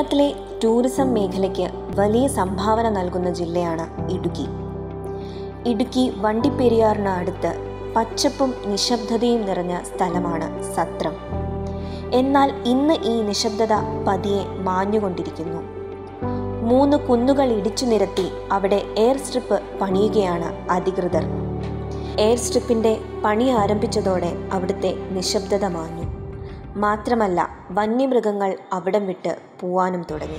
കേരളത്തിലെ ടൂറിസം മേഖലയ്ക്ക് വലിയ സംഭാവന നൽകുന്ന ജില്ലയാണ് ഇടുക്കി ഇടുക്കി വണ്ടിപ്പെരിയാറിന് അടുത്ത് പച്ചപ്പും നിശബ്ദതയും നിറഞ്ഞ സ്ഥലമാണ് സത്രം എന്നാൽ ഇന്ന് ഈ നിശബ്ദത പതിയെ മാഞ്ഞുകൊണ്ടിരിക്കുന്നു മൂന്ന് കുന്നുകൾ ഇടിച്ചു നിരത്തി അവിടെ എയർ സ്ട്രിപ്പ് പണിയുകയാണ് അധികൃതർ എയർ സ്ട്രിപ്പിന്റെ പണി ആരംഭിച്ചതോടെ അവിടുത്തെ നിശബ്ദത മാഞ്ഞു മാത്രമല്ല വന്യമൃഗങ്ങൾ അവിടം വിട്ട് പോവാനും തുടങ്ങി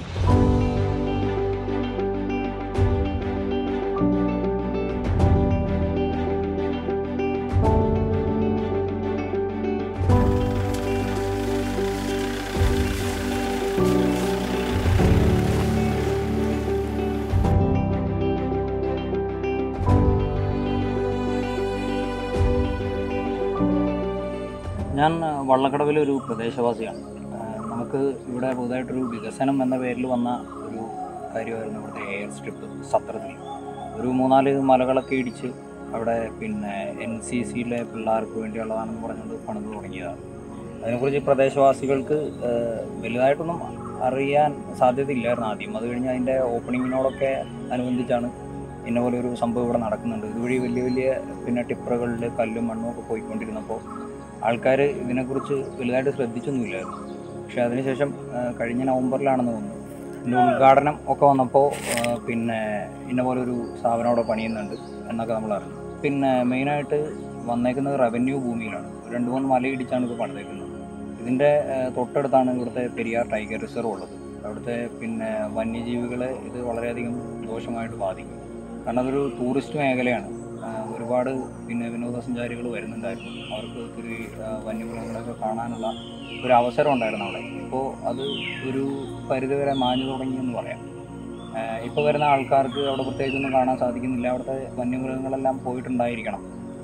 ഞാൻ ആ, വള്ളക്കടവിലെ ഒരു പ്രദേശവാസിയാണ് ആ, നമുക്ക് ഇവിടെ പുതുതായിട്ടൊരു വികസനം എന്ന പേരിൽ വന്ന ഒരു കാര്യമായിരുന്നു ഇവിടുത്തെ എയർ സ്ട്രിപ്പ് സത്രത്തിൽ ഒരു മൂന്നാല് മലകളൊക്കെ ഇടിച്ച് അവിടെ പിന്നെ എൻ സി സിയിലെ പിള്ളേർക്ക് വേണ്ടിയുള്ളതാണെന്ന് പറഞ്ഞുകൊണ്ട് പണിത് തുടങ്ങിയതാണ് അതിനെക്കുറിച്ച് പ്രദേശവാസികൾക്ക് ആ, വലുതായിട്ടൊന്നും അറിയാൻ സാധ്യതയില്ലായിരുന്നു ആദ്യം അത് കഴിഞ്ഞ് അതിൻ്റെ ഓപ്പണിങ്ങിനോടൊക്കെ അനുബന്ധിച്ചാണ് ഇന്ന പോലെ ഒരു സംഭവം ഇവിടെ നടക്കുന്നുണ്ട് ഇതുവഴി വലിയ വലിയ പിന്നെ ടിപ്പറുകളിൽ കല്ലും മണ്ണും ഒക്കെ പോയിക്കൊണ്ടിരുന്നപ്പോൾ ആൾക്കാർ ഇതിനെക്കുറിച്ച് വലുതായിട്ട് ശ്രദ്ധിച്ചൊന്നുമില്ലായിരുന്നു പക്ഷെ അതിനുശേഷം ആ, കഴിഞ്ഞ നവംബറിലാണെന്ന് തോന്നുന്നു ഇതിൻ്റെ ഉദ്ഘാടനം ഒക്കെ വന്നപ്പോൾ ആ, പിന്നെ ഇന്ന പോലെ ഒരു സ്ഥാപനം അവിടെ പണിയുന്നുണ്ട് എന്നൊക്കെ നമ്മൾ അറിഞ്ഞു പിന്നെ മെയിനായിട്ട് വന്നേക്കുന്നത് റവന്യൂ ഭൂമിയിലാണ് രണ്ട് മൂന്ന് മലയിടിച്ചാണ് ഇത് പണിതേക്കുന്നത് ഇതിൻ്റെ ആ, തൊട്ടടുത്താണ് ഇവിടുത്തെ പെരിയാർ ടൈഗർ റിസർവ് ഉള്ളത് അവിടുത്തെ പിന്നെ വന്യജീവികളെ ഇത് വളരെയധികം ദോഷമായിട്ട് ബാധിക്കും കാരണം അതൊരു ടൂറിസ്റ്റ് മേഖലയാണ് ആ, ഒരുപാട് പിന്നെ വിനോദസഞ്ചാരികൾ വരുന്നുണ്ടായിരുന്നു അവർക്ക് ഒത്തിരി ആ, വന്യമൃഗങ്ങളൊക്കെ കാണാനുള്ള ഒരു അവസരം ഉണ്ടായിരുന്നു അവിടെ ഇപ്പോൾ അത് ഒരു പരിധിവരെ മാഞ്ഞു തുടങ്ങി എന്ന് പറയാം ഇപ്പോൾ വരുന്ന ആൾക്കാർക്ക് അവിടെ പ്രത്യേകിച്ചൊന്നും കാണാൻ സാധിക്കുന്നില്ല അവിടുത്തെ വന്യമൃഗങ്ങളെല്ലാം പോയിട്ടുണ്ടായിരിക്കണം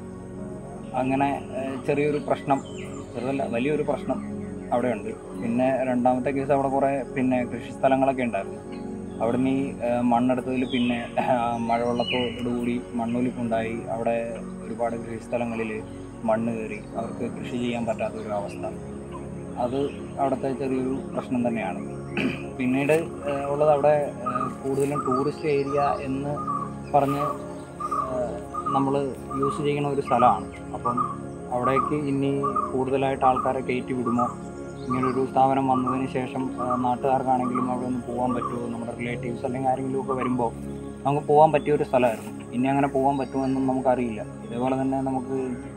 അങ്ങനെ ആ, ചെറിയൊരു പ്രശ്നം ചെറുതല്ല വലിയൊരു പ്രശ്നം അവിടെയുണ്ട് പിന്നെ രണ്ടാമത്തെ കേസ് അവിടെ കുറേ പിന്നെ കൃഷി സ്ഥലങ്ങളൊക്കെ ഉണ്ടായിരുന്നു അവിടുന്ന് ഈ ആ, മണ്ണെടുത്തതിൽ പിന്നെ ആ, മഴവെള്ളത്തോടുകൂടി മണ്ണൊലിപ്പുണ്ടായി അവിടെ ഒരുപാട് കൃഷി സ്ഥലങ്ങളിൽ മണ്ണ് കയറി അവർക്ക് കൃഷി ചെയ്യാൻ പറ്റാത്ത ഒരു അവസ്ഥ അത് അവിടുത്തെ ചെറിയൊരു പ്രശ്നം തന്നെയാണ് പിന്നീട് ആ, ഉള്ളത് അവിടെ ആ, കൂടുതലും ടൂറിസ്റ്റ് ഏരിയ എന്ന് പറഞ്ഞ് നമ്മൾ യൂസ് ചെയ്യുന്ന ഒരു സ്ഥലമാണ് അപ്പം അവിടേക്ക് ഇനി കൂടുതലായിട്ട് ആൾക്കാരെ കയറ്റി വിടുമോ ഇങ്ങനൊരു സ്ഥാപനം വന്നതിന് ശേഷം ആ, നാട്ടുകാർക്കാണെങ്കിലും അവിടെ ഒന്ന് പോകാൻ പറ്റുമോ നമ്മുടെ റിലേറ്റീവ്സ് അല്ലെങ്കിൽ ആരെങ്കിലും ഒക്കെ വരുമ്പോൾ നമുക്ക് പോകാൻ പറ്റിയ ഒരു സ്ഥലമായിരുന്നു ഇനി അങ്ങനെ പോകാൻ പറ്റുമെന്നും നമുക്കറിയില്ല ഇതേപോലെ തന്നെ നമുക്ക്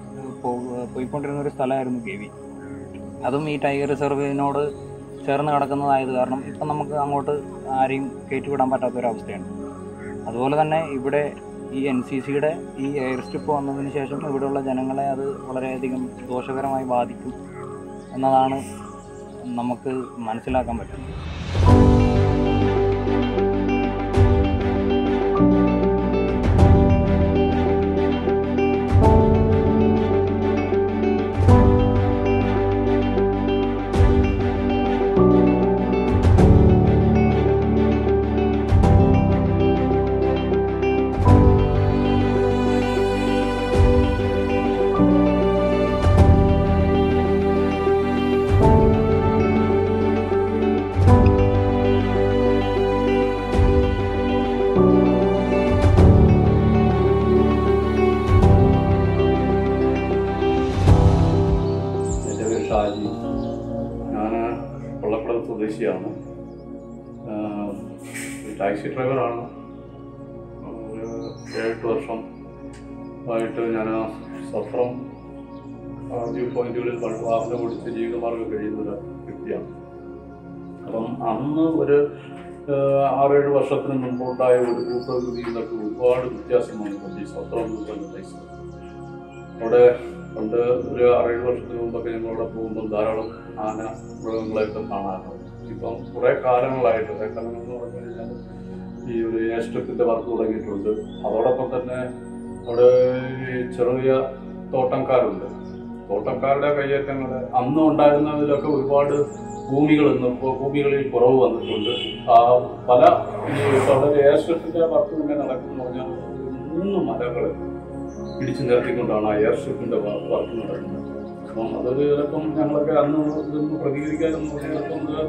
പോ- പോയിക്കൊണ്ടിരുന്ന ഒരു സ്ഥലമായിരുന്നു ഗവി അതും ഈ ടൈഗർ റിസർവിനോട് ചേർന്ന് കിടക്കുന്നതായത് കാരണം ഇപ്പം നമുക്ക് അങ്ങോട്ട് ആരെയും കയറ്റിവിടാൻ പറ്റാത്തൊരവസ്ഥയാണ് അതുപോലെ തന്നെ ഇവിടെ ഈ എൻ സി സിയുടെ ഈ എയർ സ്ട്രിപ്പ് വന്നതിന് ശേഷം ഇവിടെയുള്ള ജനങ്ങളെ അത് വളരെയധികം ദോഷകരമായി ബാധിക്കും എന്നതാണ് നമുക്ക് മനസ്സിലാക്കാൻ പറ്റുന്നത് എൻ്റെ പേര് ഷാജി ഞാൻ കൊള്ളക്കുളം സ്വദേശിയാണ് ആഹ് ഒരു ടാക്സി ഡ്രൈവറാണ് ഒരു ഏഴെട്ട് വർഷം ആയിട്ട് ഞാൻ സത്രം വ്യൂ പോയിന്റുകളിൽ പല വാഹനം ഓടിച്ച് ജീവിതമാർഗം കഴിയുന്ന ഒരു വ്യക്തിയാണ് അപ്പം അന്ന് ഒരു ആഹ് ആറേഴ് വർഷത്തിന് മുമ്പുണ്ടായ ഒരു ഭൂപ്രകൃതിയിൽ നിന്നൊക്കെ ഒരുപാട് വ്യത്യാസം വന്നിട്ടുണ്ട് ഈ സത്രം എന്ന് പറയുന്ന പ്ലേസ് അവിടെ പണ്ട് ഒരു ആറേഴ് വർഷത്തിന് മുമ്പൊക്കെ ഞങ്ങൾ അവിടെ പോകുമ്പോൾ ധാരാളം ആന മൃഗങ്ങളെയൊക്കെ കാണാറുണ്ട് ഇപ്പം കുറേ കാലങ്ങളായിട്ട് കുറേ കാലങ്ങൾ എന്ന് പറഞ്ഞു കഴിഞ്ഞാൽ ഈ ഒരു ഏസ്റ്റത്തിന്റെ വർക്ക് തുടങ്ങിയിട്ടുണ്ട് അതോടൊപ്പം തന്നെ അവിടെ ഈ ചെറിയ തോട്ടംകാരുണ്ട് തോട്ടംകാരുടെ കയ്യേറ്റങ്ങൾ അന്ന് ഉണ്ടായിരുന്നതിലൊക്കെ ഒരുപാട് ഭൂമികൾ ഇന്ന് ഇപ്പോൾ ഭൂമികളിൽ കുറവ് വന്നിട്ടുണ്ട് ആ പല ഈ അവിടെ എയർസ്ട്രിപ്പിന്റെ വർക്ക് തന്നെ നടക്കുന്നു പറഞ്ഞാൽ മൂന്ന് മലകൾ ഇടിച്ചു നിരത്തിക്കൊണ്ടാണ് ആ എയർഷിപ്പിന്റെ വർക്ക് നടക്കുന്നത് അപ്പം അതൊരു ചിലപ്പം ഞങ്ങളൊക്കെ അന്ന് ഇതൊന്നും പ്രതികരിക്കാതെന്ന് പറഞ്ഞാൽ ചിലപ്പം ഇത്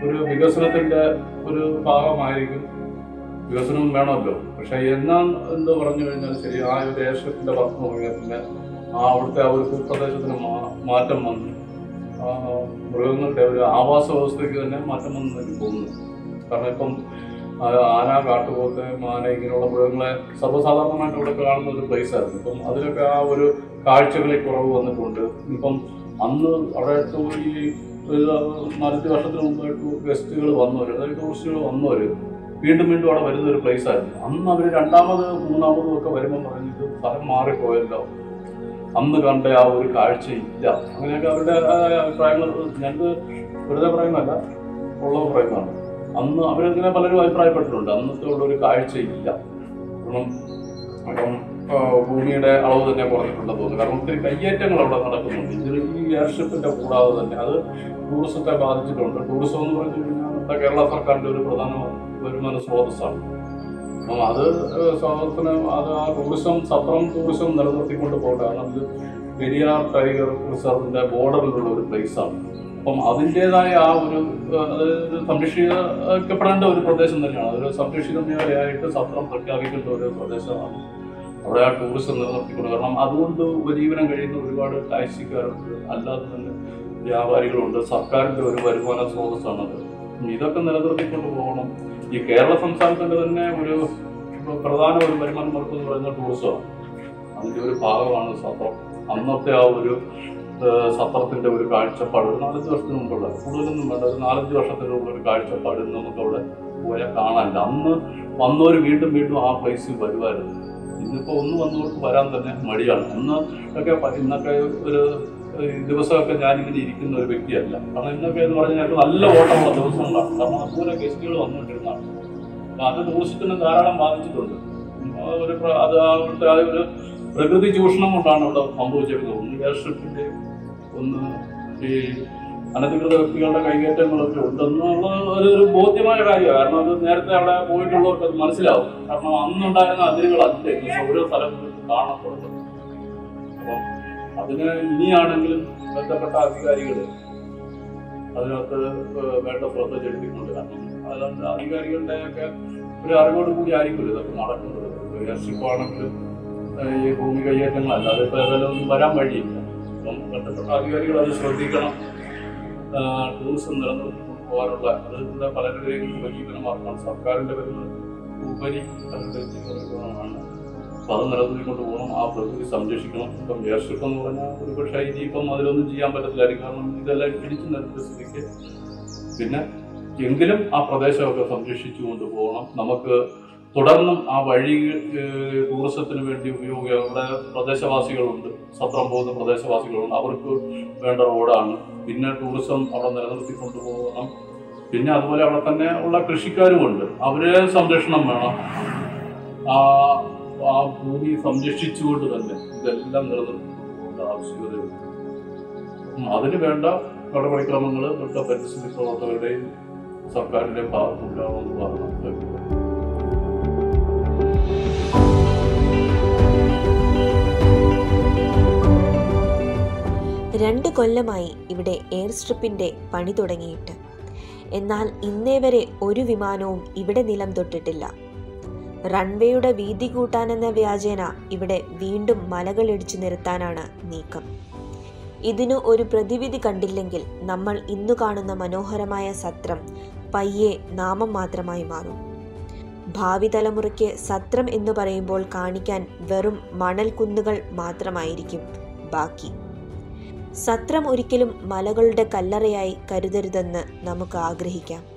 ഒരു വികസനത്തിന്റെ ഒരു ഭാഗമായിരിക്കും വികസനം വേണമല്ലോ പക്ഷെ എന്നാ എന്ന് പറഞ്ഞു കഴിഞ്ഞാൽ ശരി ആ ഒരു ദേശത്തിന്റെ പത്ത് നോക്കിയാൽ പിന്നെ ആ അവിടുത്തെ ആ ഒരു ഭൂപ്രദേശത്തിന് മാ- മാറ്റം വന്നു ആ മൃഗങ്ങളുടെ ഒരു ആവാസ വ്യവസ്ഥയ്ക്ക് തന്നെ മാറ്റം വന്നു എനിക്ക് തോന്നുന്നു കാരണം ഇപ്പം ആ ആന കാട്ടുപോത്ത് മാന ഇങ്ങനെയുള്ള മൃഗങ്ങളെ സർവ്വസാധാരണമായിട്ട് ഇവിടെ കാണുന്ന ഒരു പ്ലേസ് ആയിരുന്നു ഇപ്പം അതിലൊക്കെ ആ ഒരു കാഴ്ചകളിൽ കുറവ് വന്നിട്ടുണ്ട് ഇപ്പം അന്ന് അവിടെ ഈ ഒരു നാലഞ്ച് വർഷത്തിന് മുമ്പായിട്ട് ഗസ്റ്റുകൾ വന്നവർ അതായത് ടൂറിസ്റ്റുകൾ വന്നവർ വീണ്ടും വീണ്ടും അവിടെ വരുന്ന ഒരു പ്ലേസ് ആയിരുന്നു അന്ന് അവർ രണ്ടാമത് മൂന്നാമതും ഒക്കെ വരുമ്പോൾ പറഞ്ഞിട്ട് സ്ഥലം മാറിപ്പോയല്ലോ അന്ന് കണ്ട ആ ഒരു കാഴ്ച ഇല്ല അങ്ങനെയൊക്കെ അവരുടെ അഭിപ്രായങ്ങൾ ഞങ്ങൾക്ക് വെറുതെ പറയുന്നതല്ല ഉള്ളത് പറയുന്നതാണ് അന്ന് അവരങ്ങനെ പലരും അഭിപ്രായപ്പെട്ടിട്ടുണ്ട് അന്നത്തെ ഉള്ള ഒരു കാഴ്ച ഇല്ല കാരണം അപ്പം ആ, ഭൂമിയുടെ അളവ് തന്നെ കുറഞ്ഞിട്ടുണ്ടെന്ന് തോന്നുന്നു കാരണം ഒത്തിരി കയ്യേറ്റങ്ങൾ അവിടെ നടക്കുന്നുണ്ട് ഇതിൽ ഈ എയർഷിപ്പിന്റെ കൂടാതെ തന്നെ അത് ടൂറിസത്തെ ബാധിച്ചിട്ടുണ്ട് ടൂറിസം എന്ന് പറഞ്ഞു കഴിഞ്ഞാൽ നമ്മുടെ കേരള സർക്കാരിന്റെ ഒരു പ്രധാന വരുമാന സ്രോതസ്സാണ് അപ്പം അത് ഏഹ്, സ്രോതസ്സിന് അത് ആ ടൂറിസം സത്രം ടൂറിസം നിലനിർത്തിക്കൊണ്ട് പോകട്ടെ കാരണം ഇത് പെരിയാർ ടൈഗർ റിസർവിന്റെ ബോർഡറിലുള്ള ഒരു place ആണ് അപ്പം അതിൻ്റെതായ ആ ഒരു ഏഹ്, അത് ഒരു സംരക്ഷിക്കപ്പെടേണ്ട ഒരു പ്രദേശം തന്നെയാണ് അതൊരു സംരക്ഷിത മേഖലയായിട്ട് സത്രം പ്രഖ്യാപിക്കേണ്ട ഒരു പ്രദേശമാണ് അവിടെ ആ ടൂറിസം നിലനിർത്തിക്കൊണ്ട് കാരണം അതുകൊണ്ട് ഉപജീവനം കഴിയുന്ന ഒരുപാട് ടാക്സിക്കാരുണ്ട് അല്ലാതെ തന്നെ വ്യാപാരികളുണ്ട് സർക്കാരിന്റെ ഒരു വരുമാന സ്രോതസ്സാണത് ഇതൊക്കെ നിലനിർത്തിക്കൊണ്ട് പോകണം ഈ കേരള സംസ്ഥാനത്തിന്റെ തന്നെ ഒരു പ്രധാന ഒരു വരുമാന മാർഗം എന്ന് പറയുന്നത് ടൂറിസമാണ് അതിന്റെ ഒരു ഭാഗമാണ് സത്രം അന്നത്തെ ആ ഒരു ഏഹ്, സത്രത്തിന്റെ ഒരു കാഴ്ചപ്പാട് ഒരു നാലഞ്ച് വർഷത്തിന് മുമ്പുള്ള കൂടുതലൊന്നും വേണ്ട ഒരു നാലഞ്ച് വർഷത്തിനുള്ള ഒരു കാഴ്ചപ്പാട് നമുക്ക് അവിടെ പോയാൽ കാണാനില്ല അന്ന് വന്നവർ വീണ്ടും വീണ്ടും ആ പ്ലേസിൽ വരുമായിരുന്നു ഇന്നിപ്പോ ഒന്ന് വന്നവർക്ക് വരാൻ തന്നെ മടിയാണ് അന്ന് ഒക്കെ പ- ഇന്നൊക്കെ ഒരു ഈ ദിവസമൊക്കെ ഞാനിങ്ങനെ ഇരിക്കുന്ന ഒരു വ്യക്തിയല്ല കാരണം ഇന്നൊക്കെ എന്ന് പറഞ്ഞാൽ ഞങ്ങൾക്ക് നല്ല ഓട്ടമുള്ള ദിവസങ്ങളാണ് കാരണം അതുപോലെ ഗസ്റ്റുകൾ വന്നുകൊണ്ടിരുന്നതാണ് അപ്പൊ അത് ടൂറിസത്തിന് ധാരാളം ബാധിച്ചിട്ടുണ്ട് ഉം, ആ ഒരു പ്ര- അത് ആ അവിടുത്തെ ആ ഒരു പ്രകൃതി ചൂഷണം കൊണ്ടാണ് അവിടെ സംഭവിച്ചിരുന്നത് ഒന്ന് എയർഷിപ്പിന്റെ ഒന്ന് ഈ അനധികൃത വ്യക്തികളുടെ കൈകേറ്റങ്ങളൊക്കെ ഉണ്ടെന്നുള്ള ഒരു ഒരു ബോധ്യമായ കാര്യമാണ് കാരണം അത് നേരത്തെ അവിടെ പോയിട്ടുള്ളവർക്ക് അത് മനസ്സിലാവും കാരണം അന്നുണ്ടായിരുന്ന അതിരുകളല്ല ഇന്ന് ഓരോ സ്ഥലത്തും കാണപ്പെടുന്നത് അപ്പം അതിന് ഇനിയാണെങ്കിലും ബന്ധപ്പെട്ട അധികാരികൾ അതിനകത്ത് ഏഹ് വേണ്ട ശ്രദ്ധ ചെലുത്തിക്കൊണ്ട് കാരണം അതുകൊണ്ട് അധികാരികളുടെ ഒക്കെ ഒരു അറിവോട് കൂടി ആയിരിക്കും ഇതൊക്കെ നടക്കുന്നത് എയർഷിപ്പ് ആണെങ്കിലും ഏഹ് ഈ ഭൂമി കൈയേറ്റങ്ങളല്ല അതിപ്പോൾ ഏതായാലും ഒന്നും വരാൻ വഴിയില്ല അപ്പം ബന്ധപ്പെട്ട അധികാരികൾ അത് ശ്രദ്ധിക്കണം ആഹ് ടൂറിസം നിലനിർത്തിക്കൊണ്ട് പോകാനുള്ള അത് ഇവിടെ പലരുടെയും ഉപജീവന മാർഗമാണ് സർക്കാരിന്റെ വരുന്നത് ഉപരി പലരുടെയും ജീവനമാണ് അപ്പൊ അത് നിലനിർത്തിക്കൊണ്ട് പോകണം ആ പ്രകൃതി സംരക്ഷിക്കണം ഇപ്പം എയർഷിപ്പ് എന്ന് പറഞ്ഞാൽ ഒരു പക്ഷേ ഇനിയിപ്പം അതിലൊന്നും ചെയ്യാൻ പറ്റത്തില്ലായിരിക്കും കാരണം ഇതെല്ലാം പിടിച്ചു നിർത്തിയ സ്ഥിതിക്ക് പിന്നെ എങ്കിലും ആ പ്രദേശമൊക്കെ സംരക്ഷിച്ചുകൊണ്ട് പോകണം നമുക്ക് തുടർന്നും ആ വഴി ഏഹ്, ടൂറിസത്തിന് വേണ്ടി ഉപയോഗ അവിടെ പ്രദേശവാസികളുണ്ട് സത്രം പോകുന്ന പ്രദേശവാസികളുണ്ട് അവർക്ക് വേണ്ട റോഡാണ് പിന്നെ ടൂറിസം അവിടെ നിലനിർത്തിക്കൊണ്ട് പോകണം പിന്നെ അതുപോലെ അവിടെ തന്നെ ഉള്ള കൃഷിക്കാരുമുണ്ട് അവരെ സംരക്ഷണം വേണം ആ ആ ഭൂമി സംരക്ഷിച്ചുകൊണ്ട് തന്നെ ഇതെല്ലാം നിലനിർത്തേണ്ട ആവശ്യകതയുണ്ട് ഉം, അതിന് വേണ്ട നടപടിക്രമങ്ങൾ ഇവിടുത്തെ പരിസ്ഥിതി പ്രവർത്തകരുടെയും സർക്കാരിന്റെയും ഭാഗത്തുണ്ടാവണമെന്ന് പറഞ്ഞു രണ്ട് കൊല്ലമായി ഇവിടെ എയർ സ്ട്രിപ്പിന്റെ പണി തുടങ്ങിയിട്ട് എന്നാൽ ഇന്നേ വരെ ഒരു വിമാനവും ഇവിടെ നിലം തൊട്ടിട്ടില്ല റൺവേയുടെ വീതി കൂട്ടാനെന്ന വ്യാജേന ഇവിടെ വീണ്ടും മലകൾ ഇടിച്ചു നിരത്താനാണ് നീക്കം ഇതിനു ഒരു പ്രതിവിധി കണ്ടില്ലെങ്കിൽ നമ്മൾ ഇന്നു കാണുന്ന മനോഹരമായ സത്രം പയ്യെ നാമം മാത്രമായി മാറും ഭാവി തലമുറയ്ക്ക് സത്രം എന്ന് പറയുമ്പോൾ കാണിക്കാൻ വെറും മണൽ കുന്നുകൾ മാത്രമായിരിക്കും ബാക്കി സത്രം ഒരിക്കലും മലകളുടെ കല്ലറയായി കരുതരുതെന്ന് നമുക്ക് ആഗ്രഹിക്കാം